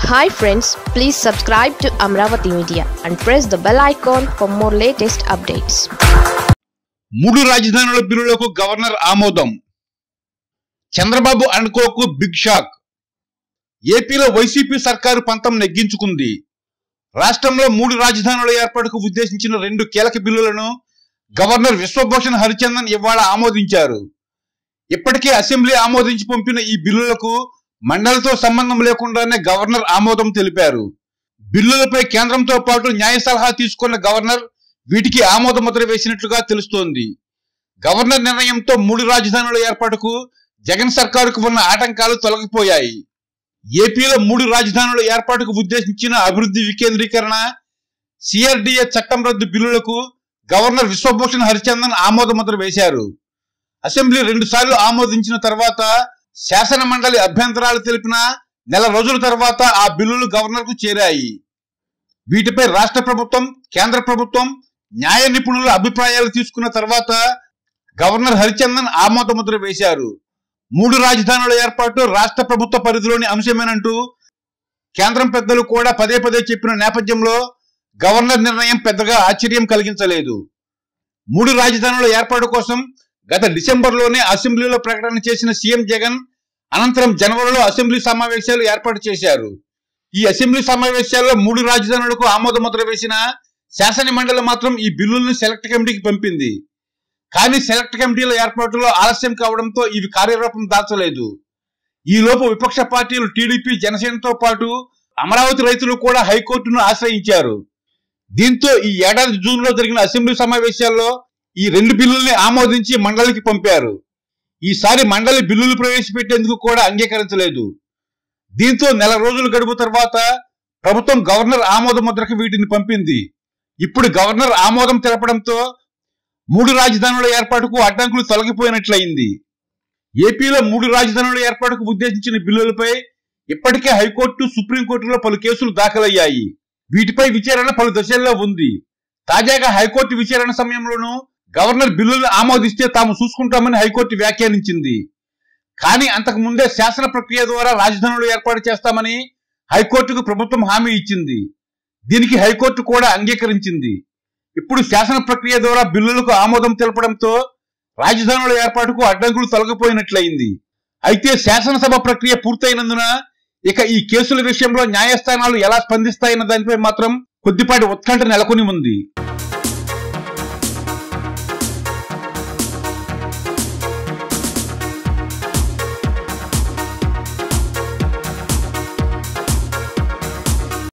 hi friends please subscribe to Amaravati media and press the bell icon for more latest updates మూడు రాజధానుల బిల్లులకు governor ఆమోదం చంద్రబాబు అనుకోకు big shock ఏపీలో వైసీపీ సర్కారు పంతం నెగ్గించుకుంది రాష్ట్రంలో మూడు రాజధానుల ఏర్పాటుకు ఉద్దేశించిన రెండు కీలక బిల్లులను గవర్నర్ విశ్వభూషణ్ హరిచందన్ ఇవాళ ఆమోదించారు ఇప్పటికే అసెంబ్లీ ఆమోదించి పంపిన ఈ బిల్లులకు మండలితో సంబంధం లేకుండానే గవర్నర్ ఆమోదం తెలిపారు బిల్లులపై కేంద్రంతో పాటు న్యాయ సలహా తీసుకున్న గవర్నర్ వీటికి ఆమోద ముద్ర వేసినట్లుగా తెలుస్తోంది గవర్నర్ నిర్ణయంతో మూడు రాజధానుల ఏర్పాటుకు జగన్ సర్కారుకు ఉన్న ఆటంకాలు తొలగిపోయాయి ఏపీలో మూడు రాజధానుల ఏర్పాటుకు ఉద్దేశించిన అభివృద్ధి వికేంద్రీకరణ సిఆర్డీఏ చట్టం రద్దు బిల్లులకు గవర్నర్ విశ్వభూషణ్ హరిచందన్ ఆమోద ముద్ర వేశారు అసెంబ్లీ రెండు సార్లు ఆమోదించిన తర్వాత శాసన మండలి అభ్యంతరాలు తెలిపిన నెల రోజుల తర్వాత ఆ బిల్లులు గవర్నర్ కు చేరాయి వీటిపై రాష్ట్ర ప్రభుత్వం కేంద్ర ప్రభుత్వం న్యాయ నిపుణుల అభిప్రాయాలు తీసుకున్న తర్వాత గవర్నర్ హరిచందన్ ఆమోద ముద్ర వేశారు మూడు రాజధానుల ఏర్పాటు రాష్ట్ర ప్రభుత్వ పరిధిలోని అంశమేనంటూ కేంద్రం పెద్దలు కూడా పదే పదే చెప్పిన నేపథ్యంలో గవర్నర్ నిర్ణయం పెద్దగా ఆశ్చర్యం కలిగించలేదు మూడు రాజధానుల ఏర్పాటు కోసం గత డిసెంబర్లోనే అసెంబ్లీలో ప్రకటన చేసిన సీఎం జగన్ అనంతరం జనవరిలో అసెంబ్లీ సమావేశాలు ఏర్పాటు చేశారు ఈ అసెంబ్లీ సమావేశాల్లో మూడు రాజధానులకు ఆమోద ముద్ర వేసిన శాసన మండలి మాత్రం ఈ బిల్లులను సెలెక్ట్ కమిటీకి పంపింది కానీ సెలెక్ట్ కమిటీల ఏర్పాటులో ఆలస్యం కావడంతో ఇవి కార్యరూపం దాచలేదు ఈ లోపు విపక్ష పార్టీలు టీడీపీ జనసేనతో పాటు అమరావతి రైతులు కూడా హైకోర్టును ఆశ్రయించారు దీంతో ఈ ఏడాది జూన్ లో జరిగిన అసెంబ్లీ సమావేశాల్లో ఈ రెండు బిల్లుల్ని ఆమోదించి మండలికి పంపారు ఈసారి మండలి బిల్లులు ప్రవేశపెట్టేందుకు కూడా అంగీకరించలేదు దీంతో నెల రోజుల గడువు తర్వాత ప్రభుత్వం గవర్నర్ ఆమోద ముద్రకు వీటిని పంపింది ఇప్పుడు గవర్నర్ ఆమోదం తెలపడంతో మూడు రాజధానుల ఏర్పాటుకు అడ్డంకులు తొలగిపోయినట్లయింది ఏపీలో మూడు రాజధానుల ఏర్పాటుకు ఉద్దేశించిన బిల్లులపై ఇప్పటికే హైకోర్టు సుప్రీంకోర్టులో పలు కేసులు దాఖలయ్యాయి వీటిపై విచారణ పలు దశల్లో ఉంది తాజాగా హైకోర్టు విచారణ సమయంలోనూ గవర్నర్ బిల్లులను ఆమోదిస్తే తాము చూసుకుంటామని హైకోర్టు వ్యాఖ్యానించింది కానీ అంతకు ముందే శాసన ప్రక్రియ ద్వారా రాజధానులు ఏర్పాటు చేస్తామని హైకోర్టుకు ప్రభుత్వం హామీ ఇచ్చింది దీనికి హైకోర్టు కూడా అంగీకరించింది ఇప్పుడు శాసన ప్రక్రియ ద్వారా బిల్లులకు ఆమోదం తెలపడంతో రాజధానుల ఏర్పాటుకు అడ్డంకులు తొలగిపోయినట్లయింది అయితే శాసనసభ ప్రక్రియ పూర్తయినందున ఇక ఈ కేసుల విషయంలో న్యాయస్థానాలు ఎలా స్పందిస్తాయన్న దానిపై మాత్రం కొద్దిపాటి ఉత్కంఠ నెలకొని ఉంది